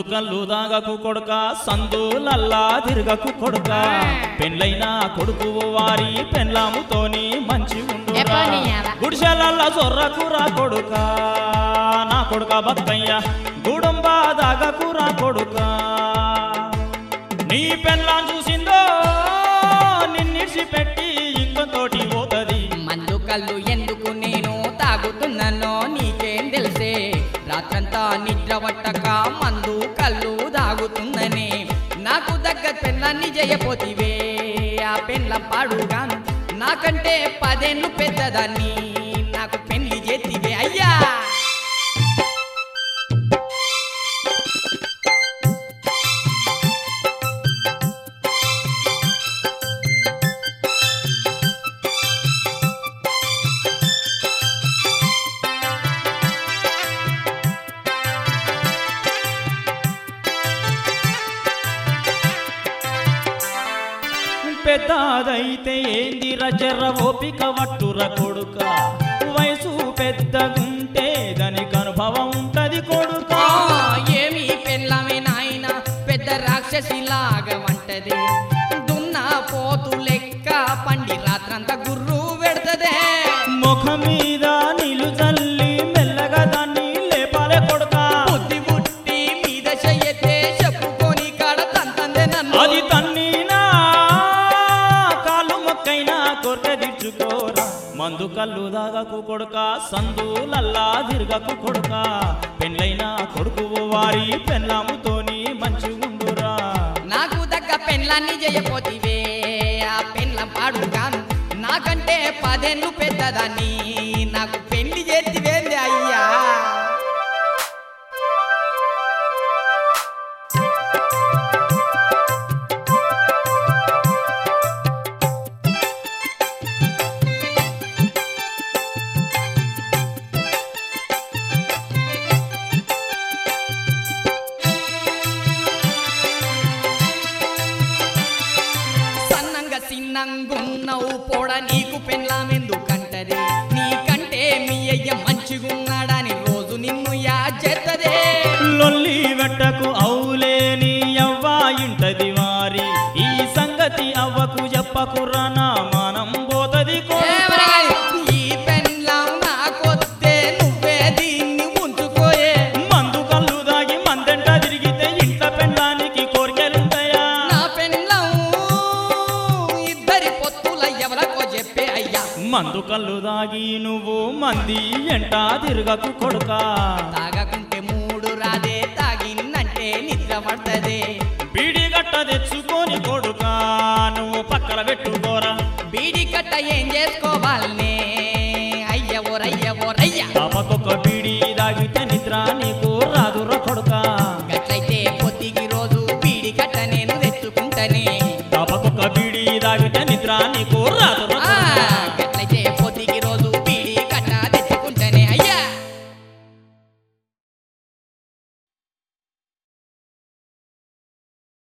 మందు కళ్ళు దాగకు కొడుక సందులల్లా తిరగకు కొడుక పెళ్ళైన కొడుకు వారి పెళ్ళాముతోని మంచి ఉండురా ఎప్పనియావా? గుడిసెలల్ల సొర్రకురా కొడుక నా కొడుక బక్కయ్య గుడుంబా దాగకురా కొడుక నీ పెళ్ళాం చూసిందో నిన్నిడిచి పెట్టి ఇంకొతోటి పోతది మందు కళ్ళు ఎందుకు నేను తాగుతున్నానో నీకేం తెలిసే రాత్రంతా నిద్ర పట్టక మందు కళ్ళు తాగుతుందనే నాకు దగ్గర పెళ్ళాన్ని జయపోతివే ఆ పెళ్ళ పాడుగాను నాకంటే పదేళ్ళు పెద్దదాన్ని నాకు పెళ్లి చేతివే అయ్యా పెద్దదైతే ఏంది రజర ఓపిక వట్టుర కొడుక వయసు పెద్దగుంటే దానికి అనుభవం ఉంటది కొడుక ఆ, ఏమి పెళ్ళమే నాయన పెద్ద రాక్షసిలాగా వంటది దున్న పోతు లెక్క పండి రాత్రంతా గుర్రు పెడతదే ముఖం మీద నీళ్లు చల్లి మెల్లగా దాన్ని లేపాలే కొడుక బుద్ధి బుట్టి మీద చెయ్యతే చెప్పుకొని కాడ తంతందే నన్ను అది తన్నీనా కాలు మొక్కైనా కొరక తీర్చుకోరా మందు కళ్ళు దాగకు కొడుక సందులల్లా తిరగకు కొడుక పెళ్ళైన కొడుకు వారి పెళ్ళాముతోని మంచిగుండురా నాకు దగ్గ పెళ్ళాన్ని చేయపోతివే ఆ పెళ్ళ పాడుగాను నాకంటే పదేళ్ళు పెద్దదాన్ని నాకు పెళ్లి చేతివేంది అయ్యా సన్నంగా సిన్నంగున్నవు పోడ నీకు పెళ్ళామెందుకంటది నీకంటే మీ అయ్య మంచిగున్నాడని రోజు నిన్ను యా చేత్తదే లొల్లి వెట్టకు అవులేని అవ్వ ఇంటది వారి ఈ సంగతి అవ్వకు చెప్పకురా నా మానం పోతది కొడుక ఈ పెళ్ళాం నాకొత్తే నువ్వే దీన్ని ఉంచుకోయే మందు కళ్ళు దాగి మందెంట తిరిగితే ఇంట పెళ్ళానికి కోరికలుంటాయా నా పెళ్ళాం ఇద్దరి పొత్తుల ఎవలకో చెప్పే అయ్యా మందు కళ్ళు దాగి నువ్వు మంది ఎంట తిరగకు కొడుక తాగకుంటే మూడు రాదే తాగిన్నంటే నిద్ర పడతదే బీడి గట్ట తెచ్చుకొని కొడుక నువ్వు పక్కన పెట్టుకోరా బీడి కట్ట ఏం చేసుకోవాలనే అయ్య ఓరయ్య ఓరయ్య పాపకొక బీడి దాగితే నిద్ర నీకు రాదురా కొడుక గట్లయితే పొద్దుకి రోజు బీడి కట్ట నేను తెచ్చుకుంటనే పాపకొక బీడి దాగితే నిద్ర నీకు